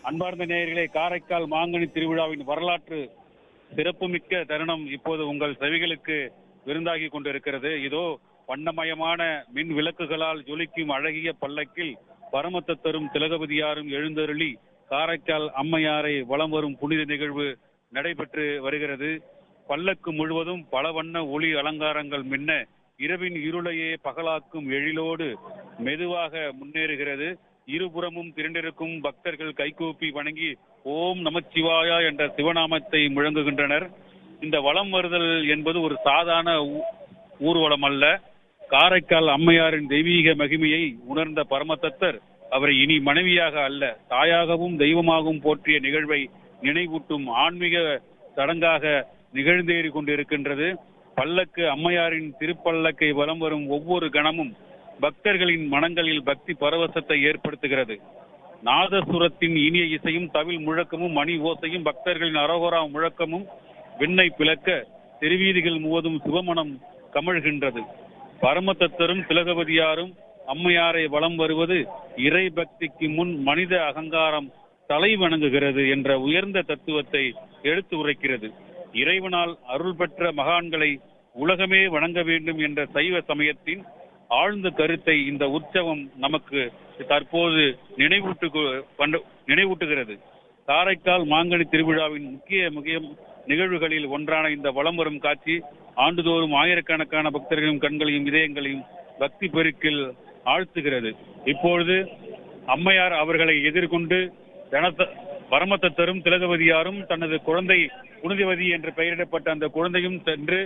அன்பார்ந்த நேயர்களே காரைக்கால் மாங்கனி திருவிழாவின் வரலாற்று சிறப்புமிக்க தருணம் இப்போது உங்கள் செவிகளுக்கு விருந்தாகி கொண்டிருக்கிறது இதோ வண்ணமயமான மின் விளக்குகளால் ஜொலிக்கும் அழகிய பல்லக்கில் பரமத்த தரும் திலகபதியாரும் எழுந்தருளி காரைக்கால் அம்மையாரை வலம் வரும் புனித நிகழ்வு நடைபெற்று வருகிறது பல்லக்கு முழுவதும் பல வண்ண ஒளி அலங்காரங்கள் மின்ன இரவின் இருளையே பகலாக்கும் எழிலோடு மெதுவாக முன்னேறுகிறது இருபுறமும் திரண்டிருக்கும் பக்தர்கள் கைகூப்பி வணங்கி ஓம் நமச்சிவாயா என்ற சிவநாமத்தை முழங்குகின்றனர் இந்த வலம் வருதல் என்பது ஒரு சாதாரண ஊ- ஊர்வலம் அல்ல காரைக்கால் அம்மையாரின் தெய்வீக மகிமையை உணர்ந்த பரமதத்தர் அவரை இனி மனைவியாக அல்ல தாயாகவும் தெய்வமாகவும் போற்றிய நிகழ்வை நினைவூட்டும் ஆன்மீக சடங்காக நிகழ்ந்தேறி கொண்டிருக்கின்றது பல்லக்கு அம்மையாரின் திருப்பல்லக்கை வலம் வரும் ஒவ்வொரு கணமும் பக்தர்களின் மனங்களில் பக்தி பரவசத்தை ஏற்படுத்துகிறது நாதசுரத்தின் இனிய இசையும் தவில் முழக்கமும் மணி ஓசையும் பக்தர்களின் அரோகரா முழக்கமும் விண்ணை பிளக்க தெருவீதிகள் முழுவதும் சிவமணம் கமழ்கின்றது பரமதத்தரும் திலகவதியாரும் அம்மையாரை வலம் வருவது இறை பக்திக்கு முன் மனித அகங்காரம் தலை வணங்குகிறது என்ற உயர்ந்த தத்துவத்தை எடுத்து உரைக்கிறது இறைவனால் அருள் பெற்ற மகான்களை உலகமே வணங்க வேண்டும் என்ற சைவ சமயத்தின் ஆழ்ந்த கருத்தை இந்த உற்சவம் நமக்கு தற்போது நினைவூட்டு கொண்டு- நினைவூட்டுகிறது காரைக்கால் மாங்கனி திருவிழாவின் முக்கிய முக்கிய நிகழ்வுகளில் ஒன்றான இந்த வலம் வரும் காட்சி ஆண்டுதோறும் ஆயிரக்கணக்கான பக்தர்களின் கண்களையும் இதயங்களையும் பக்தி பெருக்கில் ஆழ்த்துகிறது இப்பொழுது அம்மையார் அவர்களை எதிர்கொண்டு தனத்த பரமத்தத்தரும் திலகவதியாரும் தனது குழந்தை புனிதவதி என்று பெயரிடப்பட்ட அந்த குழந்தையும் சென்று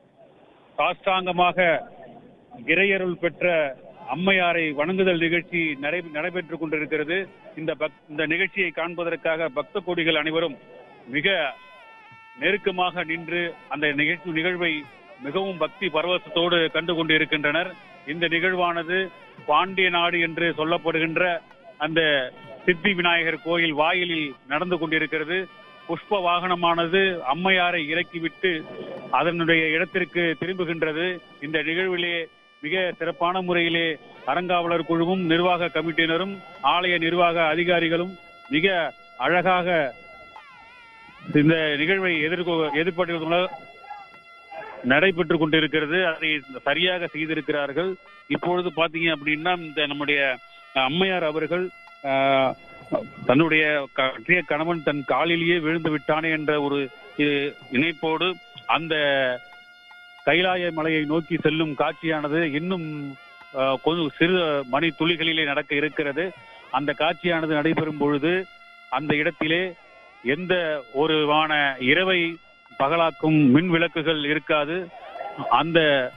சாஷ்டாங்கமாக இறையருள் பெற்ற அம்மையாரை வணங்குதல் நிகழ்ச்சி நடை நடைபெற்றுக் கொண்டிருக்கிறது இந்த பக்- இந்த நிகழ்ச்சியை காண்பதற்காக பக்த கோடிகள் அனைவரும் மிக நெருக்கமாக நின்று அந்த நிகழ்ச்சி நிகழ்வை மிகவும் பக்தி பரவசத்தோடு கண்டு கொண்டு இருக்கின்றனர் இந்த நிகழ்வானது பாண்டிய நாடு என்று சொல்லப்படுகின்ற அந்த சித்தி விநாயகர் கோயில் வாயிலில் நடந்து கொண்டிருக்கிறது புஷ்ப வாகனமானது அம்மையாரை இறக்கிவிட்டு அதனுடைய இடத்திற்கு திரும்புகின்றது இந்த நிகழ்விலே மிக சிறப்பான முறையிலே அறங்காவலர் குழுவும் நிர்வாக கமிட்டியினரும் ஆலய நிர்வாக அதிகாரிகளும் மிக அழகாக இந்த நிகழ்வை எதிர்கொ எதிர்பட்டு நடைபெற்றுக் கொண்டிருக்கிறது அதை சரியாக செய்திருக்கிறார்கள் இப்பொழுது பாத்தீங்க அப்படின்னா இந்த நம்முடைய அம்மையார் அவர்கள் ஆஹ், தன்னுடைய கட்டிய கணவன் தன் காலிலேயே விழுந்து விட்டானே என்ற ஒரு இ- இணைப்போடு அந்த கைலாய மலையை நோக்கி செல்லும் காட்சியானது இன்னும் ஆஹ், கொஞ்சம் சிறு மணி துளிகளிலே நடக்க இருக்கிறது அந்த காட்சியானது நடைபெறும் பொழுது அந்த இடத்திலே எந்த ஒருவான இரவை பகலாக்கும் மின் விளக்குகள் இருக்காது அந்த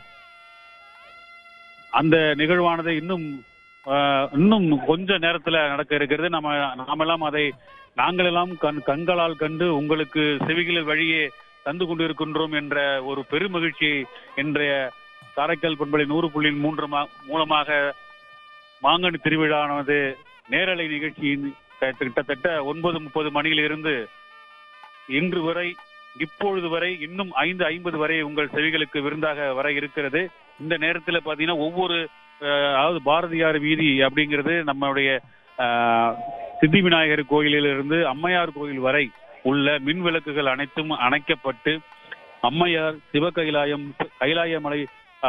அந்த நிகழ்வானது இன்னும் ஆஹ், இன்னும் கொஞ்ச நேரத்துல நடக்க இருக்கிறது நம்ம நாமெல்லாம் அதை நாங்களெல்லாம் கண் கண்களால் கண்டு உங்களுக்கு செவிகளில் வழியே தந்து கொண்டிருக்கின்றோம் என்ற ஒரு பெருமகிழ்ச்சியை இன்றைய காரைக்கால் பண்பலை நூறு புள்ளி மூன்று மா- மூலமாக மாங்கனி திருவிழாவானது நேரலை நிகழ்ச்சியின் க- கிட்டத்தட்ட ஒன்பது முப்பது மணியிலிருந்து இன்று வரை இப்பொழுது வரை இன்னும் ஐந்து ஐம்பது வரை உங்கள் செவிகளுக்கு விருந்தாக வர இருக்கிறது இந்த நேரத்தில் பார்த்தீங்கன்னா ஒவ்வொரு அஹ், அதாவது பாரதியார் வீதி அப்படிங்கிறது நம்மளுடைய அஹ், சித்தி விநாயகர் கோயிலிலிருந்து அம்மையார் கோயில் வரை உள்ள மின் விளக்குகள் அனைத்தும் அணைக்கப்பட்டு அம்மையார் சிவ கைலாயம் கைலாய மலை